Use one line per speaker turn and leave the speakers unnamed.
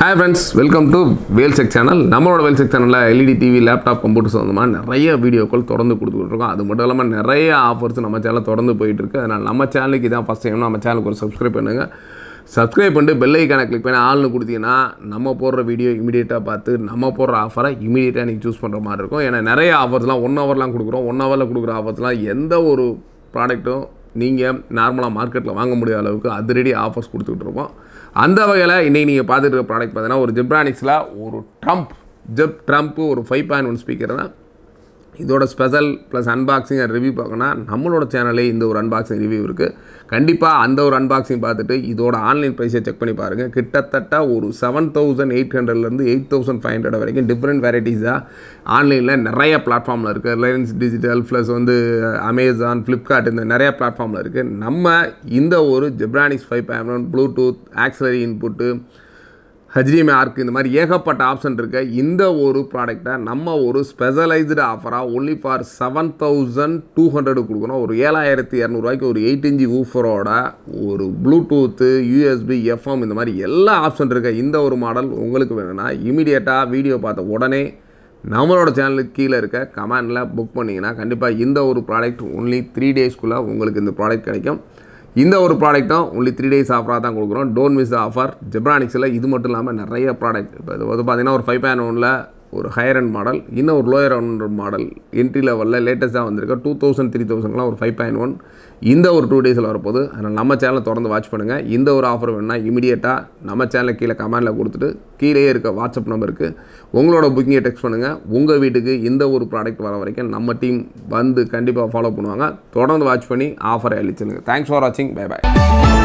hi friends welcome to வேல்செக் channel நம்மளோட வேல்செக் சேனலில் எல்இடி டிவி லேப்டாப் கம்ப்யூட்டர் சம்மந்தமாக நிறைய வீடியோக்கள் தொடர்ந்து கொடுத்துக்கிட்டு இருக்கோம் அது மட்டும் இல்லாமல் நிறைய ஆஃபர்ஸ் நம்ம சேனல் தொடர்ந்து போயிட்டு இருக்கு அதனால் நம்ம சேனலுக்கு இதான் ஃபஸ்ட் டைம் நம்ம சேனலுக்கு ஒரு சப்ஸ்கிரைப் பண்ணுங்கள் சப்ஸ்கிரைப் பண்ணிட்டு பெல் ஐக்கானை கிளிக் பண்ணி ஆள்னு கொடுத்தீங்கன்னா நம்ம போடுற வீடியோ இமீடியட்டாக பார்த்து நம்ம போடுற ஆஃபரை இமீடியட்டாக நீங்கள் சூஸ் பண்ணுற மாதிரி இருக்கும் ஏன்னா நிறைய ஆஃபர்ஸ்லாம் ஒன் ஹவர்லாம் கொடுக்குறோம் ஒன் ஹவரில் கொடுக்குற ஆஃபர்ஸ்லாம் எந்த ஒரு ப்ராடக்ட்டும் நீங்கள் நார்மலாக மார்க்கெட்டில் வாங்க முடியாத அளவுக்கு அதிரடி ஆஃபர்ஸ் கொடுத்துக்கிட்டு இருக்கோம் அந்த வகையில் இன்றைக்கி நீங்கள் பார்த்துட்டு இருக்க ப்ராடக்ட் பார்த்தீங்கன்னா ஒரு ஜிப்ரானிக்ஸில் ஒரு ட்ரம்ப் ஜெப் ட்ரம்ப்பு ஒரு ஃபைவ் பாயிண்ட் ஒன் ஸ்பீக்கர் தான் இதோட special plus unboxing and review பார்க்கணும்னா நம்மளோட சேனலே இந்த ஒரு அன்பாக்சிங் ரிவ்யூ இருக்குது கண்டிப்பாக அந்த ஒரு அன்பாக்சிங் பார்த்துட்டு இதோட ஆன்லைன் ப்ரைஸை செக் பண்ணி பாருங்கள் கிட்டத்தட்ட ஒரு செவன் தௌசண்ட் எயிட் ஹண்ட்ரட்லேருந்து எயிட் தௌசண்ட் ஃபைவ் ஹண்ட்ரட் வரைக்கும் டிஃப்ரெண்ட் வெரைட்டிஸாக ஆன்லைனில் நிறைய பிளாட்ஃபார்மில் இருக்குது ரிலையன்ஸ் டிஜிட்டல் ப்ளஸ் வந்து அமேசான் ஃப்ளிப்கார்ட் இந்த நிறைய பிளாட்ஃபார்மில் இருக்குது நம்ம இந்த ஒரு Zebronics five point bluetooth auxiliary input HDMI ARC இந்த மாதிரி ஏகப்பட்ட ஆப்ஷன் இருக்க இந்த ஒரு ப்ராடக்டை நம்ம ஒரு ஸ்பெஷலைஸ்டு ஆஃபராக only for seven thousand two hundred கொடுக்கணும் ஒரு ஏழாயிரத்தி இரநூறுவாய்க்கு ஒரு எயிட் இன்ச்சி ஊஃபரோட ஒரு ப்ளூடூத்து யூஎஸ்பி எஃப்எம் இந்த மாதிரி எல்லா ஆப்ஷன் இருக்க இந்த ஒரு மாடல் உங்களுக்கு வேணும்னா இமீடியட்டாக வீடியோ பார்த்த உடனே நம்மளோட சேனலுக்கு கீழே இருக்க கமெண்டில் புக் பண்ணிங்கன்னா கண்டிப்பாக இந்த ஒரு ப்ராடக்ட் ஒன்லி த்ரீ டேஸ்க்குள்ளே உங்களுக்கு இந்த ப்ராடக்ட் கிடைக்கும் இந்த ஒரு ப்ராடக்ட்டும் ஒன்லி த்ரீ டேஸ் ஆஃபராக தான் கொடுக்குறோம் டோன்ட் மிஸ் ஆஃபர் ஜெப்ரானிக்ஸில் இது மட்டும் இல்லாமல் நிறைய ப்ராடக்ட் இப்போ இது வந்து பார்த்தீங்கன்னா ஒரு ஃபைவ் பேன் ஒனில் ஒரு ஹையர் அண்ட் மாடல் இன்னும் ஒரு லோயர் அண்ட் மாடல் என்ட்ரி லெவலில் லேட்டஸ்ட்டாக வந்திருக்கு டூ தௌசண்ட் த்ரீ தௌசண்ட்லாம் ஒரு ஃபைவ் பாயிண்ட் ஒன் இந்த ஒரு டூ டேஸில் வரப்போகுது அதனால் நம்ம சேனலை தொடர்ந்து வாட்ச் பண்ணுங்கள் இந்த ஒரு ஆஃபர் வேணும்னா இமீடியட்டாக நம்ம சேனலுக்கு கீழே கமெண்டில் கொடுத்துட்டு கீழே இருக்க வாட்ஸ்அப் நம்பருக்கு உங்களோட புக்கிங்கை டெக்ஸ்ட் பண்ணுங்கள் உங்கள் வீட்டுக்கு இந்த ஒரு ப்ராடக்ட் வர வரைக்கும் நம்ம டீம் வந்து கண்டிப்பாக ஃபாலோ பண்ணுவாங்க தொடர்ந்து வாட்ச் பண்ணி ஆஃபரை அழிச்சிருங்க தேங்க்ஸ் ஃபார் வாட்சிங் பை பை